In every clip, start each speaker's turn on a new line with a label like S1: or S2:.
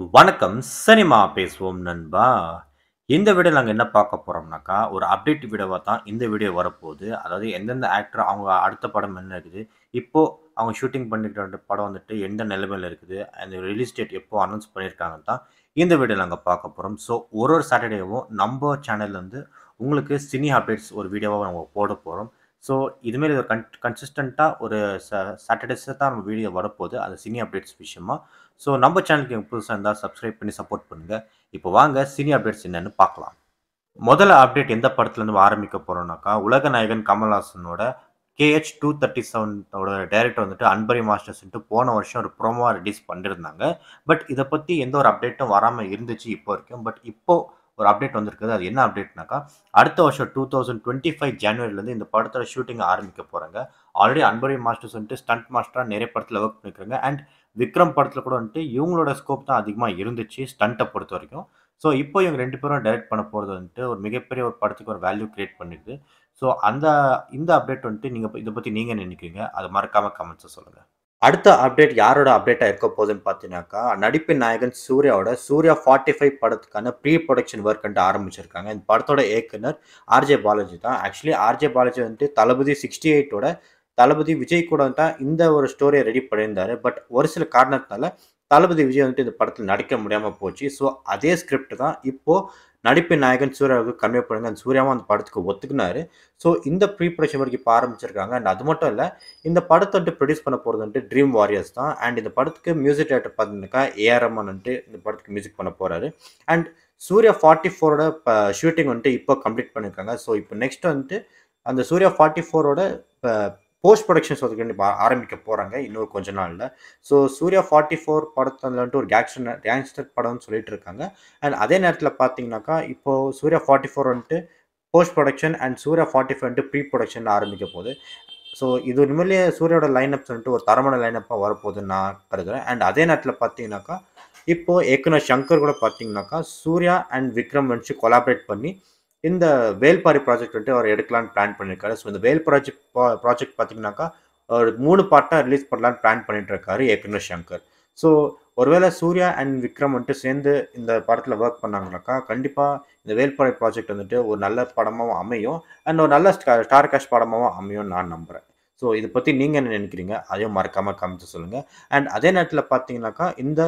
S1: வணக்கம் சினிமா பேசுவோம் நண்பா இந்த வீடியோ நாங்கள் என்ன பார்க்க போகிறோம்னாக்கா ஒரு அப்டேட் வீடியோவாக தான் இந்த வீடியோ வரப்போகுது அதாவது எந்தெந்த ஆக்டர் அவங்க அடுத்த படம் என்ன இருக்குது இப்போது அவங்க ஷூட்டிங் பண்ணிக்கிற படம் வந்துட்டு எந்த நிலைமையில் இருக்குது அந்த ரிலீஸ் டேட் எப்போ அனௌன்ஸ் பண்ணியிருக்காங்கன்னு தான் இந்த வீடியோ நாங்கள் பார்க்க போகிறோம் ஸோ ஒரு ஒரு சாட்டர்டேவும் நம்ம சேனல்லேருந்து உங்களுக்கு சினி அப்டேட்ஸ் ஒரு வீடியோவாக நம்ம போட போகிறோம் ஸோ இதுமாரி ஒரு கன் கன்சிஸ்டண்ட்டாக ஒரு ச சாட்டர்டேஸை தான் நம்ம வீடியோ வரப்போகுது அது சினி அப்டேட்ஸ் விஷயமா ஸோ நம்ம சேனலுக்கு புதுசாக இருந்தால் சப்ஸ்கிரைப் பண்ணி சப்போர்ட் பண்ணுங்கள் இப்போ வாங்க சினி அப்டேட்ஸ் என்னன்னு பார்க்கலாம் முதல்ல அப்டேட் எந்த படத்துலேருந்து ஆரம்பிக்க போகிறோம்னாக்கா உலக நாயகன் கமல்ஹாசனோட கேஹெச் டூ தேர்ட்டி செவனோட டைரக்டர் வந்துட்டு அன்பரி மாஸ்டர்ஸ்ன்ட்டு போன வருஷம் ஒரு ப்ரோமோவாக ரிலீஸ் பண்ணியிருந்தாங்க பட் இதை பற்றி எந்த ஒரு அப்டேட்டும் வராமல் இருந்துச்சு இப்போ வரைக்கும் பட் இப்போது ஒரு அப்டேட் வந்திருக்குது அது என்ன அப்டேட்னாக்கா அடுத்த வருஷம் டூ தௌசண்ட் டுவெண்ட்டி ஃபைவ் ஜனவரிலேருந்து இந்த படத்தோட ஷூட்டிங் ஆரம்பிக்க போகிறாங்க ஆல்ரெடி அன்பரி மாஸ்டர்ஸ் வந்துட்டு ஸ்டண்ட் மாஸ்டராக நிறைய படத்தில் ஒர்க் பண்ணியிருக்காங்க அண்ட் விக்ரம் படத்தில் கூட வந்துட்டு இவங்களோட ஸ்கோப் தான் அதிகமாக இருந்துச்சு ஸ்டண்ட்டை பொறுத்த வரைக்கும் ஸோ இப்போ இவங்க ரெண்டு பேரும் டைரக்ட் பண்ண போகிறது வந்துட்டு ஒரு மிகப்பெரிய ஒரு படத்துக்கு ஒரு வேல்யூ கிரியேட் பண்ணிடுது ஸோ அந்த இந்த அப்டேட் வந்துட்டு நீங்கள் இதை பற்றி நீங்கள் நினைக்கிறீங்க அதை மறக்காமல் கமெண்ட்ஸை சொல்லுங்கள் அடுத்த அப்டேட் யாரோட அப்டேட்டாக இருக்க போகுதுன்னு பார்த்தீங்கன்னாக்கா நடிப்பின் நாயகன் சூர்யாவோட சூர்யா ஃபார்ட்டி ஃபைவ் படத்துக்கான ப்ரீ ப்ரொடக்ஷன் ஒர்க் வந்துட்டு ஆரம்பிச்சிருக்காங்க இந்த படத்தோட இயக்குனர் ஆர்ஜே பாலாஜி தான் ஆக்சுவலி ஆர்ஜே பாலாஜி வந்துட்டு தளபதி சிக்ஸ்டி எயிட்டோட தளபதி விஜய் கூட தான் இந்த ஒரு ஸ்டோரியை ரெடி பண்ணியிருந்தாரு பட் ஒரு சில காரணத்தினால தளபதி விஜய் வந்துட்டு இந்த படத்தில் நடிக்க முடியாமல் போச்சு ஸோ அதே ஸ்கிரிப்ட் தான் இப்போது நடிப்பின் நாயகன் சூர்யாவுக்கு கன்வே பண்ணுங்க அந்த சூர்யாவும் அந்த படத்துக்கு ஒத்துக்குனாரு ஸோ இந்த ப்ரீ ப்ரொடக்ஷன் வரைக்கும் இப்போ ஆரம்பிச்சிருக்காங்க அண்ட் அது மட்டும் இல்லை இந்த படத்தை வந்துட்டு ப்ரொடியூஸ் பண்ண போகிறது வந்துட்டு ட்ரீம் வாரியர்ஸ் தான் அண்ட் இந்த படத்துக்கு மியூசிக் டேரக்டர் பார்த்தீங்கன்னாக்கா ஏஆர் ரமன் வந்துட்டு இந்த படத்துக்கு மியூசிக் பண்ண போகிறாரு அண்ட் சூர்யா ஃபார்ட்டி ஃபோரோட இப்போ ஷூட்டிங் வந்துட்டு இப்போ கம்ப்ளீட் பண்ணியிருக்காங்க ஸோ இப்போ நெக்ஸ்ட் வந்துட்டு அந்த சூர்யா ஃபார்ட்டி ஃபோரோட இப்போ போஸ்ட் ப்ரொடக்ஷன்ஸ் வந்து இப்போ ஆரம்பிக்க போகிறாங்க இன்னொரு கொஞ்ச நாளில் ஸோ சூர்யா ஃபார்ட்டி ஃபோர் படத்தில் வந்துட்டு ஒரு கேங்ஸ்டர் கேங்ஸ்டர் படம்னு சொல்லிட்டு இருக்காங்க அண்ட் அதே நேரத்தில் பார்த்தீங்கன்னாக்கா இப்போது சூர்யா ஃபார்ட்டி ஃபோர் வந்துட்டு post production and Suriya forty five வந்துட்டு ப்ரீ ப்ரொடக்ஷன் ஆரம்பிக்க போகுது ஸோ இது உண்மையிலேயே சூர்யாவோட லைனப்ஸ் வந்துட்டு ஒரு தரமான லைனப்பாக வரப்போகுதுன்னு நான் கருதுறேன் அண்ட் அதே நேரத்தில் பார்த்தீங்கன்னாக்கா இப்போது இயக்குனர் சங்கர் கூட பார்த்தீங்கன்னாக்கா சூர்யா அண்ட் விக்ரம் வந்துச்சு கொலாபரேட் பண்ணி இந்த வேல்பாரி ப்ராஜெக்ட் வந்துட்டு அவர் எடுக்கலான்னு பிளான் பண்ணியிருக்காரு ஸோ இந்த வேல் ப்ராஜெக்ட் ப்ராஜெக்ட் பார்த்தீங்கன்னாக்கா ஒரு மூணு பார்ட்டாக ரிலீஸ் பண்ணலான்னு பிளான் பண்ணிட்டு இருக்காரு இயக்குனர் சங்கர் ஸோ ஒருவேளை சூர்யா அண்ட் விக்ரம் வந்துட்டு சேர்ந்து இந்த படத்தில் ஒர்க் பண்ணாங்கனாக்கா கண்டிப்பாக இந்த வேல்பாறை ப்ராஜெக்ட் வந்துட்டு ஒரு நல்ல படமாகவும் அமையும் அண்ட் ஒரு நல்ல ஸ்டார் கேஷ் படமாகவும் அமையும் நான் நம்புகிறேன் ஸோ இதை பற்றி நீங்கள் என்ன நினைக்கிறீங்க அதையும் மறக்காமல் காமிச்சு சொல்லுங்கள் அண்ட் அதே நேரத்தில் பார்த்தீங்கன்னாக்கா இந்த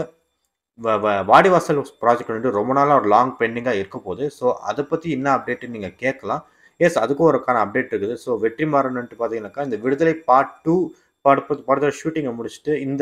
S1: வாடிவாசல் ப்ராஜெக்ட் வந்துட்டு ரொம்ப நாளாக ஒரு லாங் பெண்டிங்காக இருக்க போகுது ஸோ அதை பற்றி என்ன அப்டேட்டு நீங்கள் கேட்கலாம் எஸ் அதுக்கும் ஒருக்கான அப்டேட் இருக்குது ஸோ வெற்றிமாறன்ட்டு பார்த்தீங்கன்னாக்கா இந்த விடுதலை பார்ட் டூ படத்து படத்தோட ஷூட்டிங்கை முடிச்சுட்டு இந்த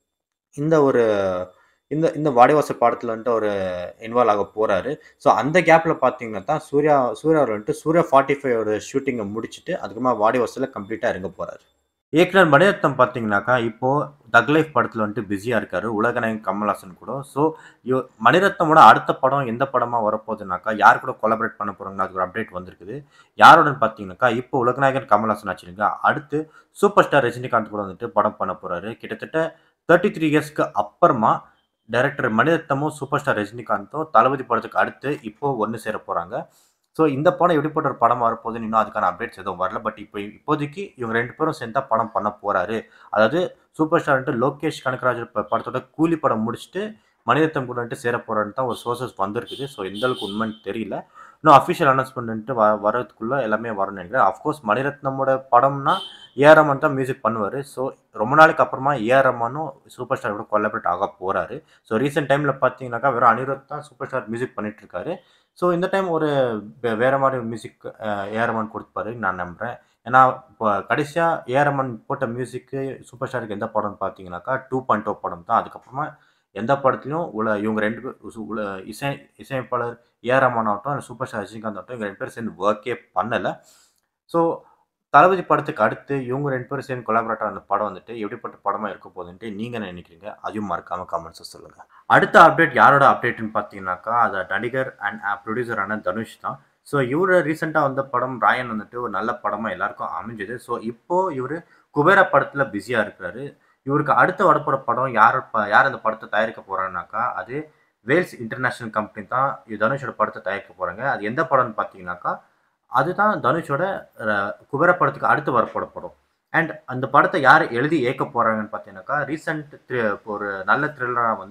S1: இந்த ஒரு இந்த இந்த வாடிவாசல் பாடத்தில் வந்துட்டு ஒரு இன்வால்வ் ஆக போகிறாரு ஸோ அந்த கேப்பில் பார்த்தீங்கன்னா தான் சூர்யா சூர்யா வந்துட்டு சூர்யா ஃபார்ட்டி ஃபைவோட ஷூட்டிங்கை முடிச்சுட்டு அதுக்கப்புறமா வாடிவாசலில் கம்ப்ளீட்டாக இறங்க போகிறாரு இயக்குனர் மணிரத்னம் பார்த்தீங்கன்னாக்கா இப்போது தக் லைஃப் படத்தில் வந்துட்டு பிஸியாக இருக்காரு உலகநாயகன் கமல்ஹாசன் கூட ஸோ மணிரத்னமோட அடுத்த படம் எந்த படமாக வரப்போகுதுனாக்கா யார் கூட கொலபரேட் பண்ண போகிறாங்க அதுக்கு ஒரு அப்டேட் வந்திருக்குது யாரோட பார்த்தீங்கன்னாக்கா இப்போ உலகநாயகன் கமல்ஹாசன் ஆச்சுருங்க அடுத்து சூப்பர் ஸ்டார் ரஜினிகாந்த் கூட வந்துட்டு படம் பண்ண போகிறாரு கிட்டத்தட்ட தேர்ட்டி த்ரீ இயர்ஸ்க்கு அப்புறமா டைரக்டர் மணிரத்னமும் சூப்பர் ஸ்டார் ரஜினிகாந்தும் தளபதி படத்துக்கு அடுத்து இப்போது ஒன்று சேர போகிறாங்க ஸோ இந்த படம் எப்படிப்பட்ட ஒரு படம் வரப்போகுதுன்னு இன்னும் அதுக்கான அப்டேட்ஸ் எதுவும் வரல பட் இப்போ இப்போதைக்கு இவங்க ரெண்டு பேரும் சேர்ந்தா படம் பண்ண போகிறாரு அதாவது சூப்பர் ஸ்டார் வந்துட்டு லோகேஷ் கனகராஜ் படத்தோட கூலி படம் முடிச்சுட்டு மணிரத்னம் கூட வந்துட்டு சேர போகிறான்னு தான் ஒரு சோர்சஸ் வந்திருக்குது ஸோ எந்த அளவுக்கு உண்மைன்னு தெரியல இன்னும் அஃபிஷியல் அனௌன்ஸ்மெண்ட்டு வ வரதுக்குள்ளே எல்லாமே வரும்னு நினைக்கிறேன் அஃப்கோர்ஸ் மணிரத்னமோட படம்னா ஏஆர் ரமன் தான் மியூசிக் பண்ணுவார் ஸோ ரொம்ப நாளைக்கு அப்புறமா ஏஆர் ரமனும் சூப்பர் ஸ்டார் கூட கொலாபரேட் ஆக போகிறாரு ஸோ ரீசெண்ட் டைமில் பார்த்தீங்கன்னாக்கா வெறும் அனிருத் தான் சூப்பர் ஸ்டார் மியூசிக் பண்ணிட்டு இருக்காரு ஸோ இந்த டைம் ஒரு வேறு மாதிரி மியூசிக் ஏஆர் ரமன் கொடுப்பாரு நான் நம்புகிறேன் ஏன்னா இப்போ கடைசியாக ஏஆர் ரமன் போட்ட மியூசிக்கு சூப்பர் ஸ்டாருக்கு எந்த படம்னு பார்த்தீங்கன்னாக்கா டூ பாயிண்ட் ஓ படம் தான் அதுக்கப்புறமா எந்த படத்துலையும் உள்ள இவங்க ரெண்டு பேர் உள்ள இசை இசையமைப்பாளர் ஏஆர் ரமன் ஆகட்டும் சூப்பர் ஸ்டார் ரஜினிகாந்த் ஆகட்டும் இவங்க ரெண்டு பேரும் சேர்ந்து ஒர்க்கே பண்ணலை ஸோ தளபதி படத்துக்கு அடுத்து இவங்க ரெண்டு பேரும் சேர்ந்து கொலாபரேட் ஆன படம் வந்துட்டு எப்படிப்பட்ட படமாக இருக்க போகுதுன்ட்டு நீங்கள் என்ன நினைக்கிறீங்க அதையும் மறக்காமல் கமெண்ட்ஸை சொல்லுங்கள் அடுத்த அப்டேட் யாரோட அப்டேட்னு பார்த்தீங்கன்னாக்கா அது நடிகர் அண்ட் ப்ரொடியூசரான தனுஷ் தான் ஸோ இவர் ரீசெண்டாக வந்த படம் ராயன் வந்துட்டு ஒரு நல்ல படமாக எல்லாருக்கும் அமைஞ்சது ஸோ இப்போது இவர் குபேர படத்தில் பிஸியாக இருக்கிறாரு இவருக்கு அடுத்த வரப்போகிற படம் யார் யார் அந்த படத்தை தயாரிக்க போகிறாங்கனாக்கா அது வேல்ஸ் இன்டர்நேஷ்னல் கம்பெனி தான் தனுஷோட படத்தை தயாரிக்க போகிறாங்க அது எந்த படம்னு பார்த்தீங்கன்னாக்கா அதுதான் தனுஷோட குபேர படத்துக்கு அடுத்து வரப்போட படம் அண்ட் அந்த படத்தை யார் எழுதி இயக்க போகிறாங்கன்னு பார்த்தீங்கன்னாக்கா ரீசெண்ட் ஒரு நல்ல த்ரில்லராக வந்த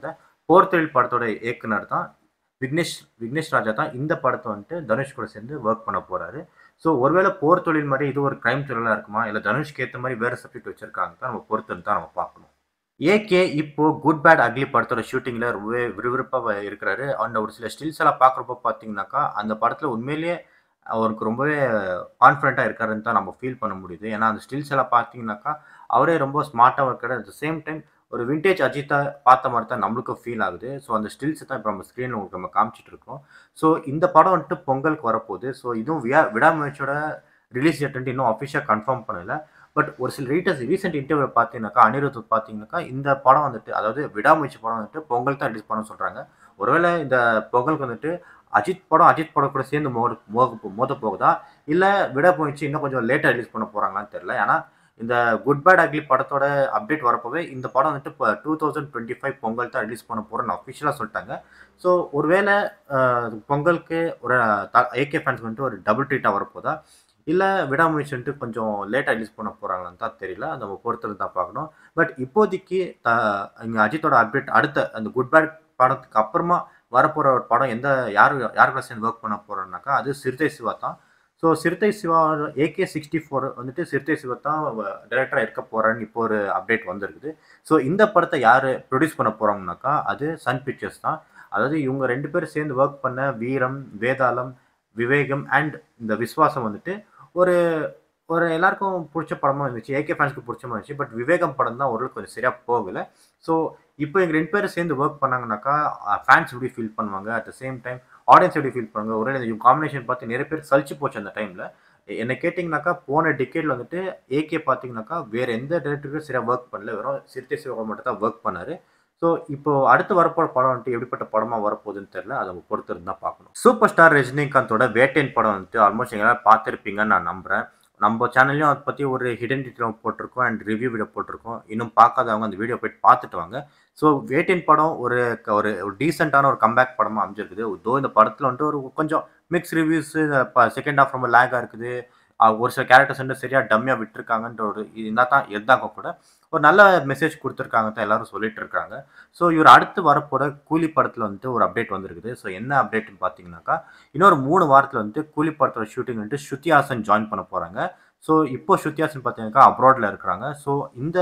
S1: போர் தொழில் படத்தோட இயக்குனர் தான் விக்னேஷ் விக்னேஷ் ராஜா தான் இந்த படத்தை வந்துட்டு தனுஷ் கூட சேர்ந்து ஒர்க் பண்ண போறாரு ஸோ ஒருவேளை போர் தொழில் மாதிரி இது ஒரு கிரைம் த்ரில்லராக இருக்குமா இல்லை தனுஷ்க்கு ஏற்ற மாதிரி வேறு சப்ஜெக்ட் வச்சிருக்காங்க தான் நம்ம பொறுத்து தான் நம்ம பார்க்கணும் ஏகே இப்போ குட் பேட் அக்லி படத்தோட ஷூட்டிங்கில் ரொம்பவே விறுவிறுப்பாக இருக்கிறாரு அந்த ஒரு சில ஸ்டில்ஸ் எல்லாம் பார்க்குறப்ப பார்த்தீங்கன்னாக்கா அந்த படத்தில் உண்மையிலேயே அவருக்கு ரொம்பவே கான்ஃபிடண்ட்டாக இருக்காருன்னு தான் நம்ம ஃபீல் பண்ண முடியுது ஏன்னா அந்த ஸ்டில்ஸ் எல்லாம் பார்த்தீங்கன்னாக்கா அவரே ரொம்ப ஸ்மார்ட்டாக இருக்காரு அட் த சேம் டைம் ஒரு விண்டேஜ் அஜித்தை பார்த்த மாதிரி தான் நம்மளுக்கும் ஃபீல் ஆகுது ஸோ அந்த ஸ்டில்ஸ் தான் இப்போ நம்ம ஸ்க்ரீனில் உங்களுக்கு நம்ம காமிச்சிட்டு இருக்கோம் ஸோ இந்த படம் வந்துட்டு பொங்கலுக்கு வரப்போகுது ஸோ இதுவும் வியா விடாமுயற்சியோட ரிலீஸ் டேட் வந்துட்டு இன்னும் அஃபிஷியாக கன்ஃபார்ம் பண்ணல பட் ஒரு சில ரீட்டர்ஸ் ரீசெண்ட் இன்டர்வியூ பார்த்தீங்கன்னாக்கா அனிருத் பார்த்தீங்கன்னாக்கா இந்த படம் வந்துட்டு அதாவது விடாமுயற்சி படம் வந்துட்டு பொங்கல் தான் ரிலீஸ் பண்ண சொல்கிறாங்க ஒருவேளை இந்த பொங்கலுக்கு வந்துட்டு அஜித் படம் அஜித் படம் கூட சேர்ந்து மோத மோத மோத போகுதா இல்லை விடாமுயற்சி இன்னும் கொஞ்சம் லேட்டாக ரிலீஸ் பண்ண போகிறாங்களான்னு தெரியல ஏன்னா இந்த குட் பேட் அக்லி படத்தோட அப்டேட் வரப்போவே இந்த படம் வந்துட்டு இப்போ two thousand twenty five Pongal தான் ரிலீஸ் பண்ண போகிறோன்னு அஃபிஷியலாக சொல்லிட்டாங்க ஸோ ஒருவேளை பொங்கலுக்கு ஒரு ஏகே ஃபேன்ஸ் வந்துட்டு ஒரு டபுள் ட்ரீட்டாக வரப்போதா இல்லை விடாமுயற்சி வந்துட்டு கொஞ்சம் லேட்டாக ரிலீஸ் பண்ண போகிறாங்களான்னு தான் தெரியல அதை நம்ம பொறுத்தது தான் பார்க்கணும் பட் இப்போதைக்கு த இங்கே அஜித்தோட அப்டேட் அடுத்த அந்த குட் பேட் படத்துக்கு அப்புறமா வரப்போகிற ஒரு படம் எந்த யார் யார் கூட சேர்ந்து ஒர்க் பண்ண போகிறோம்னாக்கா அது சிறுத்தை சிவா தான் ஸோ சிறுத்தை சிவா ஏகே சிக்ஸ்டி ஃபோர் வந்துட்டு சிறுத்தை சிவா தான் டைரக்டராக இருக்க போகிறேன்னு இப்போ ஒரு அப்டேட் வந்திருக்குது ஸோ இந்த படத்தை யார் ப்ரொடியூஸ் பண்ண போகிறாங்கனாக்கா அது சன் பிக்சர்ஸ் தான் அதாவது இவங்க ரெண்டு பேரும் சேர்ந்து ஒர்க் பண்ண வீரம் வேதாளம் விவேகம் அண்ட் இந்த விஸ்வாசம் வந்துட்டு ஒரு ஒரு எல்லாருக்கும் பிடிச்ச படமாக இருந்துச்சு ஏகே ஃபேன்ஸ்க்கு பிடிச்ச மாதிரி இருந்துச்சு பட் விவேகம் படம் தான் ஓரளவுக்கு கொஞ்சம் சரியாக போகலை ஸோ இப்போ எங்கள் ரெண்டு பேரும் சேர்ந்து ஒர்க் பண்ணாங்கனாக்கா ஃபேன்ஸ் எப்படி ஃபீல் பண்ணுவாங்க at the same time audience எப்படி ஃபீல் பண்ணுவாங்க ஒரே இந்த காம்பினேஷன் பார்த்து நிறைய பேர் சலிச்சு போச்சு அந்த டைமில் என்ன கேட்டிங்கனாக்கா போன டிக்கெட்டில் வந்துட்டு ஏகே பார்த்தீங்கன்னாக்கா வேறு எந்த டேரக்டருக்கும் சரியாக ஒர்க் பண்ணல வெறும் சிறுத்தை சிவகா மட்டும் தான் ஒர்க் பண்ணார் ஸோ இப்போ அடுத்து வரப்போகிற படம் வந்துட்டு எப்படிப்பட்ட படமாக வரப்போகுதுன்னு தெரியல அதை நம்ம பொறுத்து இருந்தால் பார்க்கணும் சூப்பர் ஸ்டார் ரஜினிகாந்தோட வேட்டையன் படம் வந்துட்டு ஆல்மோஸ்ட் எங்களால் பார்த்துருப்பீங்கன்னு நான் நம்புகிறேன் நம்ம சேனல்லையும் அதை பற்றி ஒரு ஹிடன் டீட்டெயில் போட்டிருக்கோம் அண்ட் ரிவ்யூ வீடியோ போட்டிருக்கோம் இன்னும் பார்க்காதவங்க அந்த வீடியோ போயிட்டு பார்த்துட்டு வாங்க ஸோ வேட்டின் படம் ஒரு ஒரு ஒரு டீசெண்டான ஒரு கம்பேக் படமாக அமைஞ்சிருக்குது தோ இந்த படத்தில் வந்துட்டு ஒரு கொஞ்சம் மிக்ஸ் ரிவ்யூஸ் செகண்ட் ஹாஃப் ரொம்ப லேகாக இருக்குது ஒரு சில கேரக்டர்ஸ் வந்து சரியாக டம்மியாக விட்டுருக்காங்கன்ற ஒரு இருந்தால் தான் இருந்தாங்க கூட ஒரு நல்ல மெசேஜ் கொடுத்துருக்காங்க தான் எல்லாரும் சொல்லிட்டு இருக்காங்க ஸோ இவர் அடுத்து வரப்போகிற கூலி படத்தில் வந்துட்டு ஒரு அப்டேட் வந்திருக்குது ஸோ என்ன அப்டேட்னு பார்த்தீங்கன்னாக்கா இன்னொரு மூணு வாரத்தில் வந்துட்டு கூலி படத்தோட ஷூட்டிங் வந்துட்டு ஸ்ருத்திஹாசன் ஜாயின் பண்ண போகிறாங்க ஸோ இப்போ ஸ்ருத்திஹாசன் பார்த்தீங்கன்னாக்கா அப்ராடில் இருக்கிறாங்க ஸோ இந்த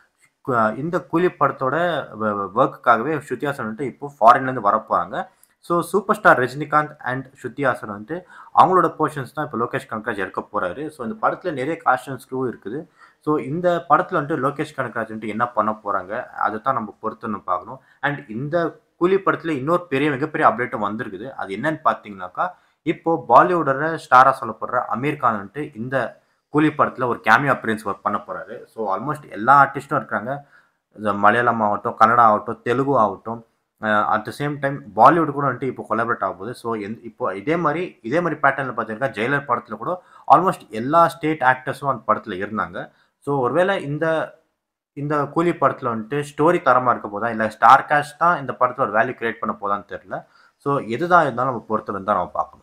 S1: இந்த கூலி படத்தோட ஒர்க்குக்காகவே ஸ்ருத்திஹாசன் வந்துட்டு இப்போ ஃபாரின்லேருந்து வர போகிறாங்க so super star Rajinikanth and Shrutihaasan வந்துட்டு அவங்களோட போர்ஷன்ஸ் தான் இப்போ லோகேஷ் கனகராஜ் இருக்க போகிறாரு ஸோ இந்த படத்தில் நிறைய காஸ்டியூம்ஸ்க்கும் இருக்குது ஸோ இந்த படத்தில் வந்துட்டு லோகேஷ் கனகராஜ் வந்துட்டு என்ன பண்ண போகிறாங்க அதை தான் நம்ம பொறுத்துன்னு பார்க்கணும் அண்ட் இந்த கூலி படத்தில் இன்னொரு பெரிய மிகப்பெரிய அப்டேட்டும் வந்திருக்குது அது என்னன்னு பார்த்தீங்கன்னாக்கா இப்போது பாலிவுட்டோட ஸ்டாராக சொல்லப்படுற அமீர் கான் வந்துட்டு இந்த கூலி படத்தில் ஒரு கேமியோ அப்பியரன்ஸ் ஒர்க் பண்ண போகிறாரு ஸோ ஆல்மோஸ்ட் எல்லா ஆர்டிஸ்ட்டும் இருக்காங்க மலையாளம் ஆகட்டும் கன்னடா ஆகட்டும் தெலுங்கு ஆகட்டும் at the same time Bollywood கூட வந்துட்டு இப்போ கொலாபரேட் ஆக போகுது ஸோ எந் இப்போ இதே மாதிரி இதே மாதிரி பேட்டர்னில் பார்த்தீங்கன்னா ஜெயிலர் படத்தில் கூட ஆல்மோஸ்ட் எல்லா ஸ்டேட் ஆக்டர்ஸும் அந்த படத்தில் இருந்தாங்க ஸோ ஒருவேளை இந்த இந்த கூலி படத்தில் வந்துட்டு ஸ்டோரி தரமாக இருக்க போதா இல்லை ஸ்டார் கேஷ் தான் இந்த படத்தில் ஒரு வேல்யூ கிரியேட் பண்ண போதான்னு தெரில ஸோ எதுதான் இருந்தாலும் நம்ம பொறுத்து இருந்தால் நம்ம பார்க்கணும்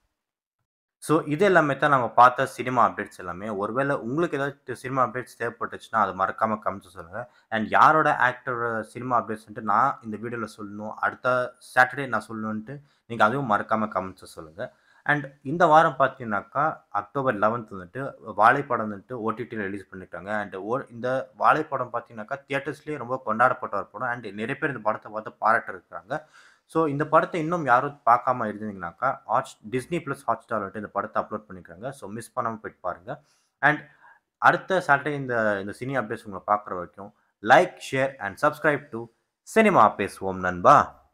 S1: ஸோ இது எல்லாமே தான் நம்ம பார்த்த சினிமா அப்டேட்ஸ் எல்லாமே ஒருவேளை உங்களுக்கு ஏதாச்சும் சினிமா அப்டேட்ஸ் தேவைப்பட்டுச்சுன்னா அது மறக்காமல் கமெண்ட்ஸ் சொல்லுங்கள் அண்ட் யாரோட ஆக்டரோட சினிமா அப்டேட்ஸ்ன்ட்டு நான் இந்த வீடியோவில் சொல்லணும் அடுத்த சாட்டர்டே நான் சொல்லணுன்ட்டு நீங்கள் அதுவும் மறக்காமல் கமெண்ட்ஸை சொல்லுங்கள் அண்ட் இந்த வாரம் பார்த்தீங்கன்னாக்கா அக்டோபர் லெவன்த் வந்துட்டு வாழைப்படம் வந்துட்டு ஓடிடியில் ரிலீஸ் பண்ணிட்டாங்க அண்ட் ஓ இந்த வாழைப்படம் பார்த்தீங்கன்னாக்கா தியேட்டர்ஸ்லேயே ரொம்ப கொண்டாடப்பட்ட ஒரு படம் அண்ட் நிறைய பேர் இந்த படத்தை பார்த்து பாராட்டு இருக்கிறாங்க ஸோ இந்த படத்தை இன்னும் யாரும் பார்க்காம இருந்தீங்கன்னாக்கா hot Disney plus Hotstar வந்துட்டு இந்த படத்தை அப்லோட் பண்ணிக்கிறாங்க ஸோ மிஸ் பண்ணாமல் போயிட்டு பாருங்கள் அண்ட் அடுத்த சாட்டர்டே இந்த இந்த சினி அப்டேட்ஸ் உங்களை பார்க்குற வரைக்கும் like share and subscribe to cinema பேசுவோம் நண்பா